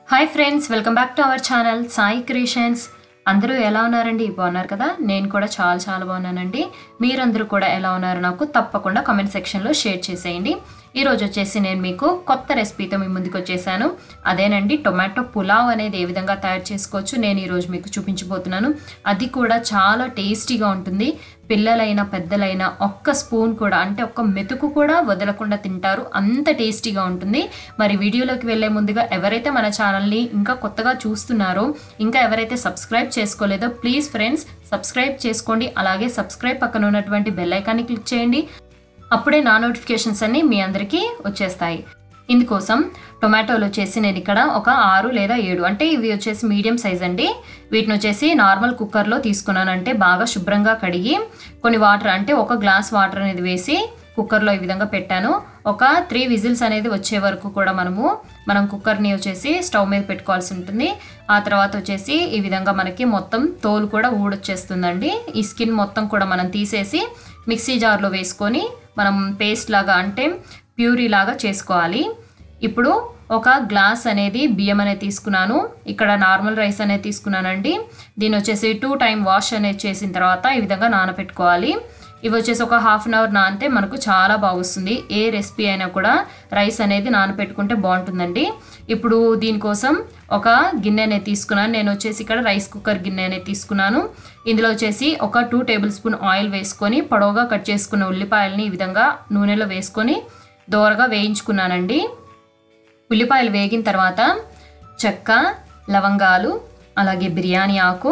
hi friends welcome back to our channel Sai creations అందరూ ఎలా ఉన్నారండి బాగున్నారు కదా నేను కూడా చాలా చాలా బాగున్నానండి మీరందరూ కూడా ఎలా ఉన్నారు నాకు తప్పకుండా కామెంట్ సెక్షన్లో షేర్ చేసేయండి ఈరోజు వచ్చేసి నేను మీకు కొత్త రెసిపీతో మీ ముందుకు వచ్చేసాను అదేనండి టొమాటో పులావ్ అనేది ఏ విధంగా తయారు చేసుకోవచ్చు నేను ఈరోజు మీకు చూపించబోతున్నాను అది కూడా చాలా టేస్టీగా ఉంటుంది పిల్లలైనా పెద్దలైనా ఒక్క స్పూన్ కూడా అంటే ఒక్క మెతుకు కూడా వదలకుండా తింటారు అంత టేస్టీగా ఉంటుంది మరి వీడియోలోకి వెళ్ళే ముందుగా ఎవరైతే మన ఛానల్ని ఇంకా కొత్తగా చూస్తున్నారో ఇంకా ఎవరైతే సబ్స్క్రైబ్ చేసుకోలేదో ప్లీజ్ ఫ్రెండ్స్ సబ్స్క్రైబ్ చేసుకోండి అలాగే సబ్స్క్రైబ్ పక్కన ఉన్నటువంటి బెల్ ఐకాన్ని క్లిక్ చేయండి అప్పుడే నా నోటిఫికేషన్స్ అన్ని మీ అందరికీ వచ్చేస్తాయి ఇందుకోసం టొమాటోలు వచ్చేసి నేను ఇక్కడ ఒక ఆరు లేదా ఏడు అంటే ఇవి వచ్చేసి మీడియం సైజ్ అండి వీటిని వచ్చేసి నార్మల్ కుక్కర్లో తీసుకున్నాను అంటే బాగా శుభ్రంగా కడిగి కొన్ని వాటర్ అంటే ఒక గ్లాస్ వాటర్ అనేది వేసి కుక్కర్లో ఈ విధంగా పెట్టాను ఒక త్రీ విజిల్స్ అనేది వచ్చే వరకు కూడా మనము మనం కుక్కర్ని వచ్చేసి స్టవ్ మీద పెట్టుకోవాల్సి ఉంటుంది ఆ తర్వాత వచ్చేసి ఈ విధంగా మనకి మొత్తం తోలు కూడా ఊడొచ్చేస్తుందండి ఈ స్కిన్ మొత్తం కూడా మనం తీసేసి మిక్సీ జార్లో వేసుకొని మనం పేస్ట్ లాగా అంటే ప్యూరీ లాగా చేసుకోవాలి ఇప్పుడు ఒక గ్లాస్ అనేది బియ్యం అనేది తీసుకున్నాను ఇక్కడ నార్మల్ రైస్ అనేది తీసుకున్నానండి దీన్ని వచ్చేసి టూ టైం వాష్ అనేది చేసిన తర్వాత ఈ విధంగా నానబెట్టుకోవాలి ఇవి వచ్చేసి ఒక హాఫ్ అన్ అవర్ నానితే మనకు చాలా బాగుస్తుంది ఏ రెసిపీ అయినా కూడా రైస్ అనేది నానబెట్టుకుంటే బాగుంటుందండి ఇప్పుడు దీనికోసం ఒక గిన్నె అనేది తీసుకున్నాను నేను వచ్చేసి ఇక్కడ రైస్ కుక్కర్ గిన్నె అనేది తీసుకున్నాను ఇందులో వచ్చేసి ఒక టూ టేబుల్ స్పూన్ ఆయిల్ వేసుకొని పొడవుగా కట్ చేసుకున్న ఉల్లిపాయలని ఈ విధంగా నూనెలో వేసుకొని దోరగా వేయించుకున్నానండి ఉల్లిపాయలు వేగిన తర్వాత చెక్క లవంగాలు అలాగే బిర్యానీ ఆకు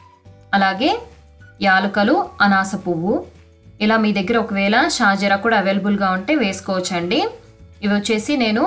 అలాగే యాలుకలు అనాస పువ్వు ఇలా మీ దగ్గర ఒకవేళ షాజీరా కూడా అవైలబుల్గా ఉంటే వేసుకోవచ్చండి ఇవి వచ్చేసి నేను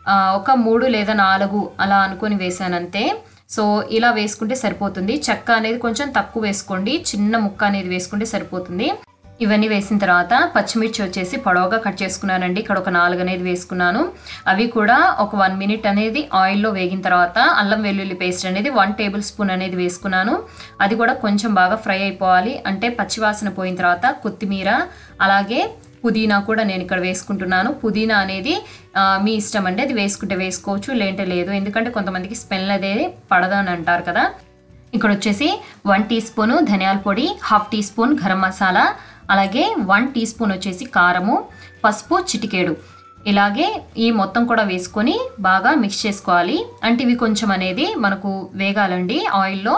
ఒక మూడు లేదా నాలుగు అలా అనుకొని వేసానంతే సో ఇలా వేసుకుంటే సరిపోతుంది చెక్క అనేది కొంచెం తక్కువ వేసుకోండి చిన్న ముక్క అనేది వేసుకుంటే సరిపోతుంది ఇవన్నీ వేసిన తర్వాత పచ్చిమిర్చి వచ్చేసి పొడవుగా కట్ చేసుకున్నానండి ఇక్కడ ఒక నాలుగు అనేది వేసుకున్నాను అవి కూడా ఒక వన్ మినిట్ అనేది ఆయిల్లో వేగిన తర్వాత అల్లం వెల్లుల్లి పేస్ట్ అనేది వన్ టేబుల్ స్పూన్ అనేది వేసుకున్నాను అది కూడా కొంచెం బాగా ఫ్రై అయిపోవాలి అంటే పచ్చివాసన పోయిన తర్వాత కొత్తిమీర అలాగే పుదీనా కూడా నేను ఇక్కడ వేసుకుంటున్నాను పుదీనా అనేది మీ ఇష్టం అండి అది వేసుకుంటే వేసుకోవచ్చు లేంటే లేదు ఎందుకంటే కొంతమందికి స్మెల్ అనేది పడదని అంటారు కదా ఇక్కడ వచ్చేసి వన్ టీ స్పూను ధనియాల పొడి half tea spoon garam masala అలాగే వన్ టీ స్పూన్ వచ్చేసి కారము పసుపు చిటికేడు ఇలాగే ఈ మొత్తం కూడా వేసుకొని బాగా మిక్స్ చేసుకోవాలి అంటే ఇవి కొంచెం అనేది మనకు వేగాలండి ఆయిల్లో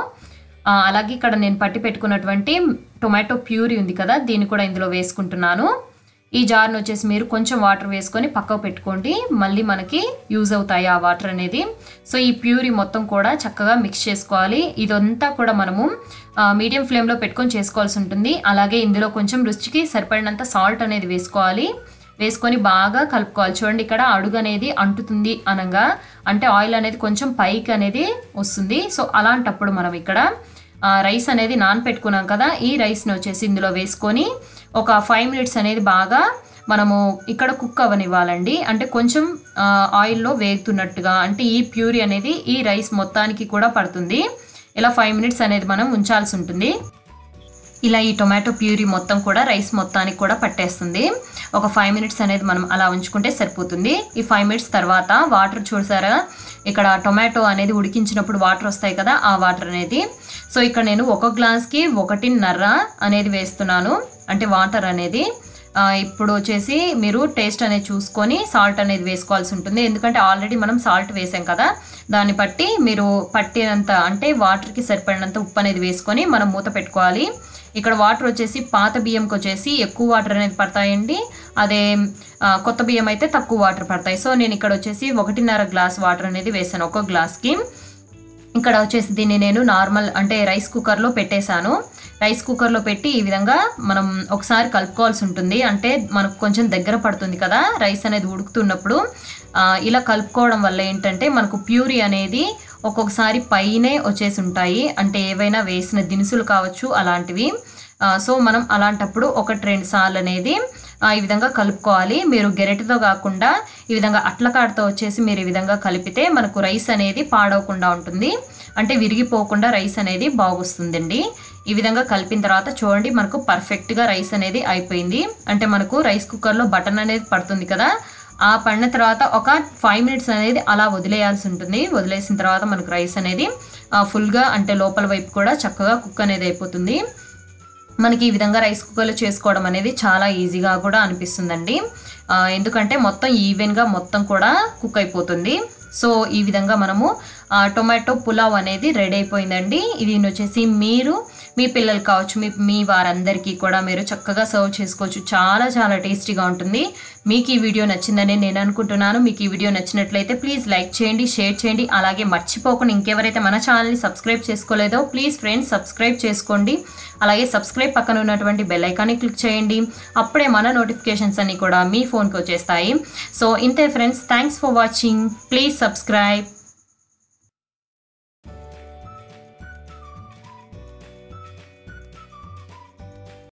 అలాగే ఇక్కడ నేను పట్టి పెట్టుకున్నటువంటి టొమాటో ప్యూరీ ఉంది కదా దీన్ని కూడా ఇందులో వేసుకుంటున్నాను ఈ జార్ను వచ్చేసి మీరు కొంచెం వాటర్ వేసుకొని పక్కకు పెట్టుకోండి మళ్ళీ మనకి యూజ్ అవుతాయి ఆ వాటర్ అనేది సో ఈ ప్యూరీ మొత్తం కూడా చక్కగా మిక్స్ చేసుకోవాలి ఇదంతా కూడా మనము మీడియం ఫ్లేమ్లో పెట్టుకొని చేసుకోవాల్సి ఉంటుంది అలాగే ఇందులో కొంచెం రుచికి సరిపడినంత సాల్ట్ అనేది వేసుకోవాలి వేసుకొని బాగా కలుపుకోవాలి చూడండి ఇక్కడ అడుగు అనేది అంటుతుంది అనగా అంటే ఆయిల్ అనేది కొంచెం పైకి అనేది వస్తుంది సో అలాంటప్పుడు మనం ఇక్కడ రైస్ అనేది నానపెట్టుకున్నాం కదా ఈ రైస్ని వచ్చేసి ఇందులో వేసుకొని ఒక ఫైవ్ మినిట్స్ అనేది బాగా మనము ఇక్కడ కుక్ అవ్వనివ్వాలండి అంటే కొంచెం ఆయిల్లో వేగుతున్నట్టుగా అంటే ఈ ప్యూరీ అనేది ఈ రైస్ మొత్తానికి కూడా పడుతుంది ఇలా ఫైవ్ మినిట్స్ అనేది మనం ఉంచాల్సి ఉంటుంది ఇలా ఈ టొమాటో ప్యూరీ మొత్తం కూడా రైస్ మొత్తానికి కూడా పట్టేస్తుంది ఒక ఫైవ్ మినిట్స్ అనేది మనం అలా ఉంచుకుంటే సరిపోతుంది ఈ ఫైవ్ మినిట్స్ తర్వాత వాటర్ చూసారా ఇక్కడ టొమాటో అనేది ఉడికించినప్పుడు వాటర్ వస్తాయి కదా ఆ వాటర్ అనేది సో ఇక్కడ నేను ఒక గ్లాస్కి ఒకటిన్నర అనేది వేస్తున్నాను అంటే వాటర్ అనేది ఇప్పుడు వచ్చేసి మీరు టేస్ట్ అనేది చూసుకొని సాల్ట్ అనేది వేసుకోవాల్సి ఉంటుంది ఎందుకంటే ఆల్రెడీ మనం సాల్ట్ వేసాం కదా దాన్ని బట్టి మీరు పట్టినంత అంటే వాటర్కి సరిపడినంత ఉప్పు అనేది వేసుకొని మనం మూత పెట్టుకోవాలి ఇక్కడ వాటర్ వచ్చేసి పాత బియ్యంకి వచ్చేసి ఎక్కువ వాటర్ అనేది పడతాయండి అదే కొత్త బియ్యం అయితే తక్కువ వాటర్ పడతాయి సో నేను ఇక్కడ వచ్చేసి ఒకటిన్నర గ్లాస్ వాటర్ అనేది వేసాను ఒక గ్లాస్కి ఇక్కడ వచ్చేసి దీన్ని నేను నార్మల్ అంటే రైస్ కుక్కర్లో పెట్టేశాను రైస్ కుక్కర్లో పెట్టి ఈ విధంగా మనం ఒకసారి కలుపుకోవాల్సి ఉంటుంది అంటే మనకు కొంచెం దగ్గర పడుతుంది కదా రైస్ అనేది ఉడుకుతున్నప్పుడు ఇలా కలుపుకోవడం వల్ల ఏంటంటే మనకు ప్యూరీ అనేది ఒక్కొక్కసారి పైనే వచ్చేసి ఉంటాయి అంటే ఏవైనా వేసిన దినుసులు కావచ్చు అలాంటివి సో మనం అలాంటప్పుడు ఒకటి రెండు సార్లు అనేది ఈ విధంగా కలుపుకోవాలి మీరు గెరెటితో కాకుండా ఈ విధంగా అట్లకాడతో వచ్చేసి మీరు ఈ విధంగా కలిపితే మనకు రైస్ అనేది పాడవకుండా ఉంటుంది అంటే విరిగిపోకుండా రైస్ అనేది బాగొస్తుందండి ఈ విధంగా కలిపిన తర్వాత చూడండి మనకు పర్ఫెక్ట్గా రైస్ అనేది అయిపోయింది అంటే మనకు రైస్ కుక్కర్లో బటన్ అనేది పడుతుంది కదా ఆ పడిన తర్వాత ఒక ఫైవ్ మినిట్స్ అనేది అలా వదిలేయాల్సి ఉంటుంది వదిలేసిన తర్వాత మనకు రైస్ అనేది ఫుల్గా అంటే లోపల వైపు కూడా చక్కగా కుక్ అనేది అయిపోతుంది మనకి ఈ విధంగా రైస్ కుక్కర్లో చేసుకోవడం అనేది చాలా ఈజీగా కూడా అనిపిస్తుందండి ఆ, ఎందుకంటే మొత్తం ఈవెన్గా మొత్తం కూడా కుక్ అయిపోతుంది సో ఈ విధంగా మనము ఆ, టొమాటో పులావ్ అనేది రెడీ అయిపోయిందండి ఇది వచ్చేసి మీరు మీ పిల్లలు కావచ్చు మీ మీ వారందరికీ కూడా మీరు చక్కగా సర్వ్ చేసుకోవచ్చు చాలా చాలా టేస్టీగా ఉంటుంది మీకు ఈ వీడియో నచ్చిందని నేను అనుకుంటున్నాను మీకు ఈ వీడియో నచ్చినట్లయితే ప్లీజ్ లైక్ చేయండి షేర్ చేయండి అలాగే మర్చిపోకుండా ఇంకెవరైతే మన ఛానల్ని సబ్స్క్రైబ్ చేసుకోలేదో ప్లీజ్ ఫ్రెండ్స్ సబ్స్క్రైబ్ చేసుకోండి అలాగే సబ్స్క్రైబ్ పక్కన ఉన్నటువంటి బెల్ ఐకాన్ని క్లిక్ చేయండి అప్పుడే మన నోటిఫికేషన్స్ అన్ని కూడా మీ ఫోన్కి వచ్చేస్తాయి సో ఇంతే friends thanks for watching please subscribe